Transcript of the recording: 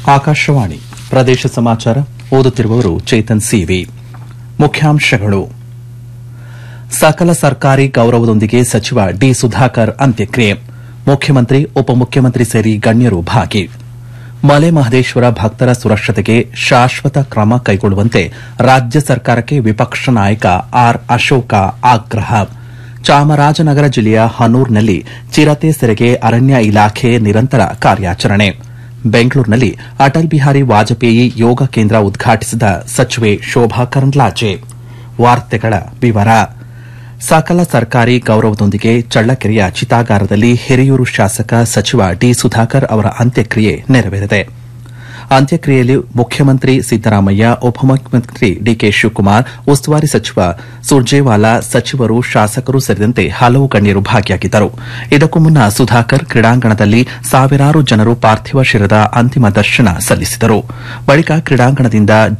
ಆಕಾಶವಾಣಿ ಪ್ರದೇಶ ಸಮಾಚಾರ ಓದುತ್ತಿರುವವರು ಚೇತನ್ ಸಿವಿ ಮುಖ್ಯಾಂಶಗಳು ಸಕಲ ಸರ್ಕಾರಿ ಗೌರವದೊಂದಿಗೆ ಸಚಿವ ಡಿ ಸುಧಾಕರ್ ಅಂತ್ಯಕ್ರಿಯೆ ಮುಖ್ಯಮಂತ್ರಿ ಉಪಮುಖ್ಯಮಂತ್ರಿ ಸೇರಿ ಗಣ್ಯರು ಭಾಗಿ ಮಲೆ ಮಹದೇಶ್ವರ ಭಕ್ತರ ಸುರಕ್ಷತೆಗೆ ಶಾಶ್ವತ ಕ್ರಮ ಕೈಗೊಳ್ಳುವಂತೆ ರಾಜ್ಯ ಸರ್ಕಾರಕ್ಕೆ ವಿಪಕ್ಷ ನಾಯಕ ಆರ್ ಅಶೋಕ ಆಗ್ರಹ ಚಾಮರಾಜನಗರ ಜಿಲ್ಲೆಯ ಹನೂರ್ನಲ್ಲಿ ಚಿರತೆ ಸೆರೆಗೆ ಅರಣ್ಯ ಇಲಾಖೆ ನಿರಂತರ ಕಾರ್ಯಾಚರಣೆ ಬೆಂಗಳೂರಿನಲ್ಲಿ ಅಟಲ್ ಬಿಹಾರಿ ವಾಜಪೇಯಿ ಯೋಗ ಕೇಂದ್ರ ಉದ್ಘಾಟಿಸಿದ ಸಚಿವೆ ಶೋಭಾ ಕರಂದ್ಲಾಜೆ ವಾರ್ತೆಗಳ ವಿವರ ಸಕಲ ಸರ್ಕಾರಿ ಗೌರವದೊಂದಿಗೆ ಚಳ್ಳಕೆರೆಯ ಚಿತಾಗಾರದಲ್ಲಿ ಹಿರಿಯೂರು ಶಾಸಕ ಸಚಿವ ಡಿ ಸುಧಾಕರ್ ಅವರ ಅಂತ್ಯಕ್ರಿಯೆ ನೆರವೇರಿದೆ ಅಂತ್ಯಕ್ರಿಯೆಯಲ್ಲಿ ಮುಖ್ಯಮಂತ್ರಿ ಸಿದ್ದರಾಮಯ್ಯ ಉಪಮುಖ್ಯಮಂತ್ರಿ ಡಿಕೆ ಶಿವಕುಮಾರ್ ಉಸ್ತುವಾರಿ ಸಚಿವ ಸುರ್ಜೇವಾಲಾ ಸಚಿವರು ಶಾಸಕರು ಸೇರಿದಂತೆ ಹಲವು ಗಣ್ಯರು ಭಾಗಿಯಾಗಿದ್ದರು ಇದಕ್ಕೂ ಮುನ್ನ ಸುಧಾಕರ್ ಕ್ರೀಡಾಂಗಣದಲ್ಲಿ ಸಾವಿರಾರು ಜನರು ಪಾರ್ಥಿವ ಶರೀರದ ಅಂತಿಮ ದರ್ಶನ ಸಲ್ಲಿಸಿದರು ಬಳಿಕ ಕ್ರೀಡಾಂಗಣದಿಂದ